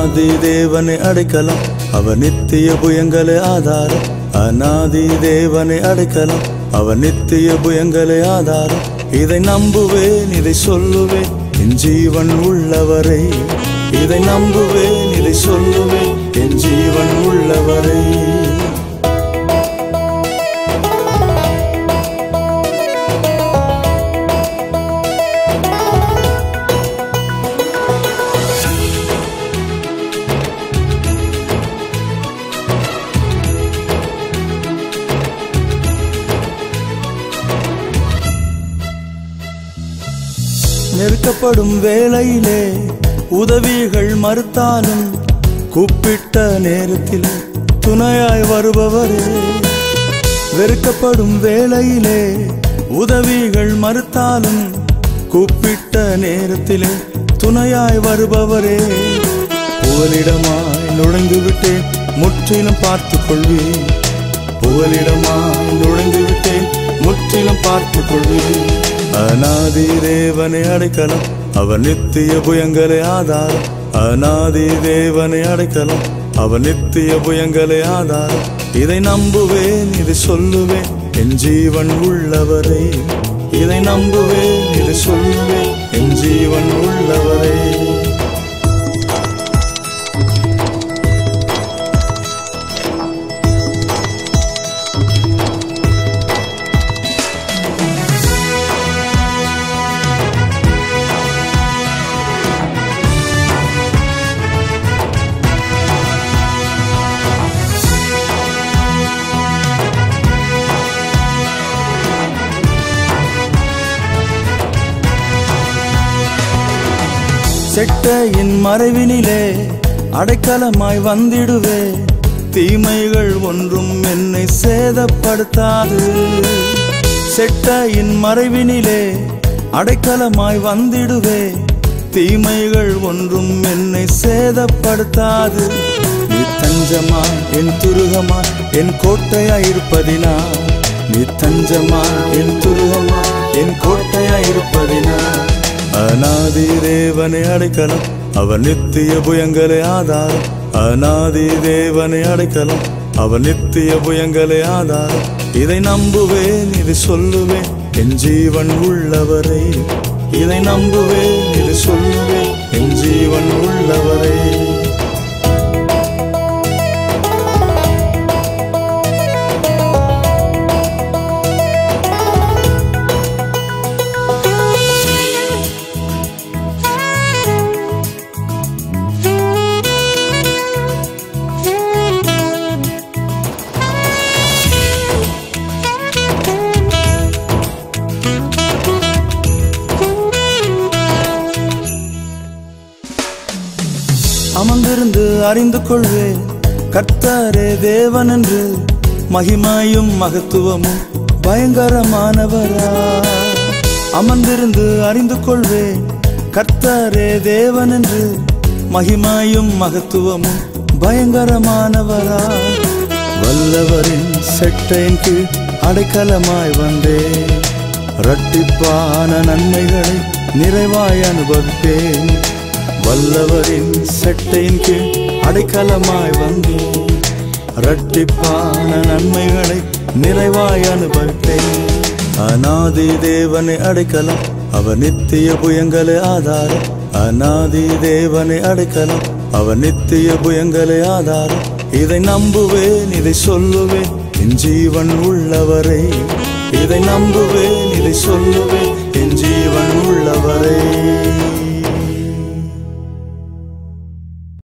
அநாதி தேவனை அடைக்கலம் அவர் நித்திய புயங்களே ஆதாரம் அநாதி தேவனை அடைக்கலம் அவர் நித்திய புயங்களே ஆதாரம் இதை நம்புவேன் இதை சொல்லுவேன் என் ஜீவன் உள்ளவரை இதை நம்புவேன் இதை சொல்லுவேன் என் ஜீவன் உள்ளவரை நெருக்கப்படும் வேளையிலே உதவிகள் மறுத்தாலும் கூப்பிட்ட நேரத்தில் துணையாய் வருபவரே வெறுக்கப்படும் வேளையிலே உதவிகள் மறுத்தாலும் கூப்பிட்ட நேரத்திலே துணையாய் வருபவரே புகலிடமாய் நுழைந்து விட்டேன் முற்றிலும் பார்த்துக் கொள்வேன் புகலிடமாய் நுழைந்து விட்டேன் முற்றிலும் பார்த்துக் கொள்வேன் அநாதி தேவனை அடைக்கலம் அவர் நித்திய புயங்களே ஆதாரம் அநாதி தேவனை அடைக்கலம் அவர் நித்திய புயங்களே ஆதாரம் இதை நம்புவேன் இதை சொல்லுவேன் என் ஜீவன் உள்ளவரை இதை நம்புவேன் இதை சொல்லுவேன் என் ஜீவன் உள்ளவரை செட்டையின் மறைவினிலே அடைக்கலமாய் வந்திடுவே தீமைகள் ஒன்றும் என்னை சேதப்படுத்தாது செட்டையின் மறைவினிலே அடைக்கலமாய் வந்திடுவே தீமைகள் ஒன்றும் என்னை சேதப்படுத்தாது நீ தஞ்சமா என் துருகமா என் கோட்டையா இருப்பதினா நீ தஞ்சமா என் துருகமா என் கோட்டையா இருப்பதினா அநாதி தேவனை அடைக்கலம் அவர் நித்திய புயங்களே ஆதாரம் அநாதி தேவனை அடைக்கலம் அவர் நித்திய புயங்களே ஆதாரம் இதை நம்புவேன் இதை சொல்லுவேன் என் ஜீவன் உள்ளவரை இதை நம்புவேன் இதை சொல்லுவேன் என் ஜீவன் உள்ளவரை அமர்ந்திருந்து அறிந்து கொள்வேன் கர்த்தரே தேவன் என்று மகிமாயும் மகத்துவமும் பயங்கரமானவரா அமர்ந்திருந்து அறிந்து கொள்வேன் கர்த்தரே தேவன் என்று மகிமாயும் மகத்துவமும் பயங்கரமானவரா வல்லவரின் செட்டையின் கீழ் அடைக்கலமாய் வந்தேன் இரட்டிப்பான நன்மைகளை நிறைவாய் அனுபவிப்பேன் வல்லவரின் செட்டையின் கீழ் அடைக்கலமாய் வந்தேன் இரட்டிப்பான நன்மைகளை நிறைவாய் அனுபவிப்பேன் அநாதி தேவனை அடைக்கலம் அவர் நித்திய புயங்களே ஆதாரம் அநாதி தேவனை அடைக்கலம் அவர் நித்திய புயங்களே ஆதாரம் இதை நம்புவேன் இதை சொல்லுவேன் என் ஜீவன் உள்ளவரை இதை நம்புவேன் இதை சொல்லுவேன் என் ஜீவன் உள்ளவரை